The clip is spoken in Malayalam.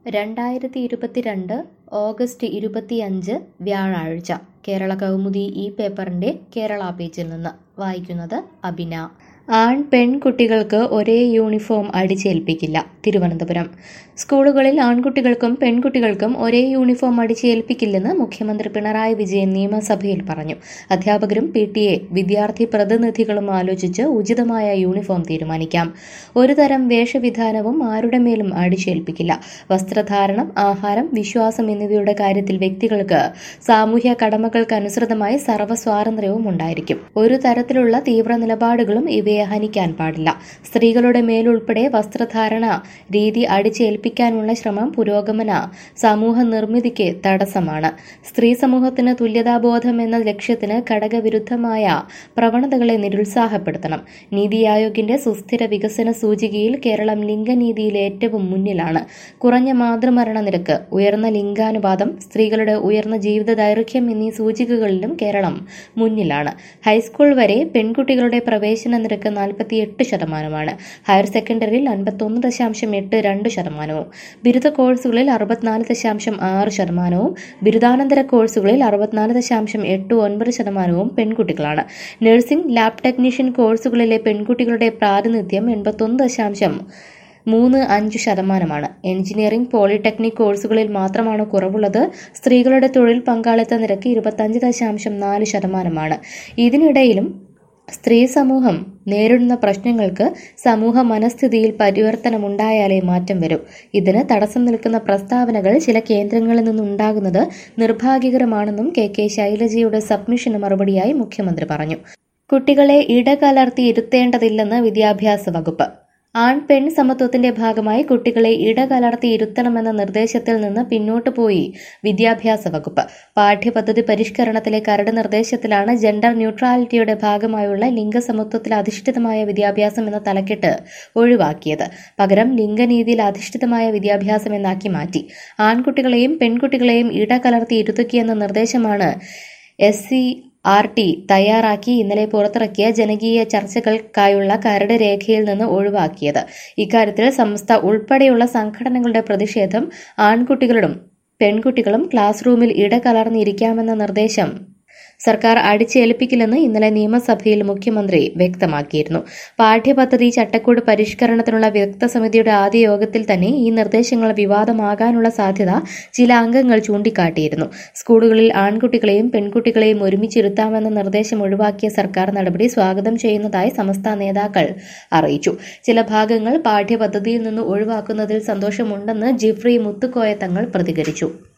രണ്ടായിരത്തി ഇരുപത്തിരണ്ട് ഓഗസ്റ്റ് ഇരുപത്തിയഞ്ച് വ്യാഴാഴ്ച കേരള കൗമുദി ഈ പേപ്പറിൻ്റെ കേരള പേജിൽ നിന്ന് വായിക്കുന്നത് അബിന ആൺ പെൺകുട്ടികൾക്ക് ഒരേ യൂണിഫോം അടിച്ചേൽപ്പിക്കില്ല തിരുവനന്തപുരം സ്കൂളുകളിൽ ആൺകുട്ടികൾക്കും പെൺകുട്ടികൾക്കും ഒരേ യൂണിഫോം അടിച്ചേൽപ്പിക്കില്ലെന്ന് മുഖ്യമന്ത്രി പിണറായി വിജയൻ നിയമസഭയിൽ പറഞ്ഞു അധ്യാപകരും പി ടി എ വിദ്യാർത്ഥി പ്രതിനിധികളും ആലോചിച്ച് ഉചിതമായ യൂണിഫോം തീരുമാനിക്കാം ഒരു തരം വേഷവിധാനവും ആരുടെ മേലും അടിച്ചേൽപ്പിക്കില്ല വസ്ത്രധാരണം ആഹാരം വിശ്വാസം എന്നിവയുടെ കാര്യത്തിൽ വ്യക്തികൾക്ക് സാമൂഹ്യ കടമകൾക്കനുസൃതമായി സർവ്വ സ്വാതന്ത്ര്യവും ഉണ്ടായിരിക്കും ഒരു തരത്തിലുള്ള തീവ്ര നിലപാടുകളും ഇവയെ ഹനിക്കാൻ പാടില്ല സ്ത്രീകളുടെ മേലുൾപ്പെടെ വസ്ത്രധാരണ രീതി അടിച്ചേൽപ്പിക്കാനുള്ള ശ്രമം പുരോഗമന സമൂഹ നിർമ്മിതിക്ക് തടസ്സമാണ് സ്ത്രീ സമൂഹത്തിന് തുല്യതാബോധം എന്ന ലക്ഷ്യത്തിന് ഘടകവിരുദ്ധമായ പ്രവണതകളെ നിരുത്സാഹപ്പെടുത്തണം നീതി ആയോഗിന്റെ സുസ്ഥിര വികസന സൂചികയിൽ കേരളം ലിംഗനീതിയിൽ ഏറ്റവും മുന്നിലാണ് കുറഞ്ഞ മാതൃമരണ നിരക്ക് ഉയർന്ന ലിംഗാനുപാതം സ്ത്രീകളുടെ ഉയർന്ന ജീവിത ദൈർഘ്യം എന്നീ സൂചികകളിലും കേരളം മുന്നിലാണ് ഹൈസ്കൂൾ വരെ പെൺകുട്ടികളുടെ പ്രവേശന നിരക്ക് നാൽപ്പത്തിയെട്ട് ശതമാനമാണ് ഹയർ സെക്കൻഡറിയിൽ അൻപത്തൊന്ന് ദശാംശം എട്ട് രണ്ട് ശതമാനവും ബിരുദ കോഴ്സുകളിൽ അറുപത്തിനാല് ദശാംശം ആറ് ശതമാനവും ബിരുദാനന്തര കോഴ്സുകളിൽ അറുപത്തിനാല് ദശാംശം എട്ട് ഒൻപത് ശതമാനവും പെൺകുട്ടികളാണ് നഴ്സിംഗ് ലാബ് ടെക്നീഷ്യൻ കോഴ്സുകളിലെ പെൺകുട്ടികളുടെ പ്രാതിനിധ്യം എൺപത്തൊന്ന് ദശാംശം മൂന്ന് അഞ്ച് ശതമാനമാണ് എഞ്ചിനീയറിംഗ് പോളിടെക്നിക് കോഴ്സുകളിൽ മാത്രമാണ് കുറവുള്ളത് സ്ത്രീകളുടെ തൊഴിൽ പങ്കാളിത്ത നിരക്ക് ഇരുപത്തഞ്ച് ദശാംശം നാല് ശതമാനമാണ് ഇതിനിടയിലും സ്ത്രീ സമൂഹം നേരിടുന്ന പ്രശ്നങ്ങൾക്ക് സമൂഹ മനസ്ഥിതിയിൽ പരിവർത്തനമുണ്ടായാലേ മാറ്റം വരും ഇതിന് തടസ്സം നിൽക്കുന്ന പ്രസ്താവനകൾ ചില കേന്ദ്രങ്ങളിൽ നിന്നുണ്ടാകുന്നത് നിർഭാഗ്യകരമാണെന്നും കെ കെ ശൈലജയുടെ സബ്മിഷന് മറുപടിയായി മുഖ്യമന്ത്രി പറഞ്ഞു കുട്ടികളെ ഇടകലർത്തി ഇരുത്തേണ്ടതില്ലെന്ന് വിദ്യാഭ്യാസ വകുപ്പ് ആൺ പെൺ സമത്വത്തിന്റെ ഭാഗമായി കുട്ടികളെ ഇടകലർത്തി ഇരുത്തണമെന്ന നിർദ്ദേശത്തിൽ നിന്ന് പിന്നോട്ടു പോയി വിദ്യാഭ്യാസ വകുപ്പ് പാഠ്യപദ്ധതി പരിഷ്കരണത്തിലെ കരട് നിർദ്ദേശത്തിലാണ് ജെൻഡർ ന്യൂട്രാലിറ്റിയുടെ ഭാഗമായുള്ള ലിംഗസമത്വത്തിൽ അധിഷ്ഠിതമായ വിദ്യാഭ്യാസം എന്ന തലക്കെട്ട് ഒഴിവാക്കിയത് പകരം ലിംഗനീതിയിൽ അധിഷ്ഠിതമായ വിദ്യാഭ്യാസം എന്നാക്കി മാറ്റി ആൺകുട്ടികളെയും പെൺകുട്ടികളെയും ഇടകലർത്തി ഇരുത്തുകയെന്ന നിർദ്ദേശമാണ് എസ് സി ആർ ടി തയ്യാറാക്കി ഇന്നലെ പുറത്തിറക്കിയ ജനകീയ ചർച്ചകൾക്കായുള്ള കരട് രേഖയിൽ നിന്ന് ഒഴിവാക്കിയത് ഇക്കാര്യത്തിൽ സംസ്ഥ ഉൾപ്പെടെയുള്ള സംഘടനകളുടെ പ്രതിഷേധം ആൺകുട്ടികളും പെൺകുട്ടികളും ക്ലാസ് റൂമിൽ ഇടകലർന്നിരിക്കാമെന്ന നിർദ്ദേശം സർക്കാർ അടിച്ചേൽപ്പിക്കില്ലെന്ന് ഇന്നലെ നിയമസഭയിൽ മുഖ്യമന്ത്രി വ്യക്തമാക്കിയിരുന്നു പാഠ്യപദ്ധതി ചട്ടക്കൂട് പരിഷ്കരണത്തിനുള്ള വിദഗ്ധ സമിതിയുടെ ആദ്യ യോഗത്തിൽ തന്നെ ഈ നിർദ്ദേശങ്ങൾ വിവാദമാകാനുള്ള സാധ്യത ചില അംഗങ്ങൾ ചൂണ്ടിക്കാട്ടിയിരുന്നു സ്കൂളുകളിൽ ആൺകുട്ടികളെയും പെൺകുട്ടികളെയും ഒരുമിച്ചിരുത്താമെന്ന നിർദ്ദേശം ഒഴിവാക്കിയ സർക്കാർ നടപടി സ്വാഗതം ചെയ്യുന്നതായി സമസ്ത നേതാക്കൾ അറിയിച്ചു ചില ഭാഗങ്ങൾ പാഠ്യപദ്ധതിയിൽ നിന്ന് ഒഴിവാക്കുന്നതിൽ സന്തോഷമുണ്ടെന്ന് ജിഫ്രി മുത്തുക്കോയ തങ്ങൾ പ്രതികരിച്ചു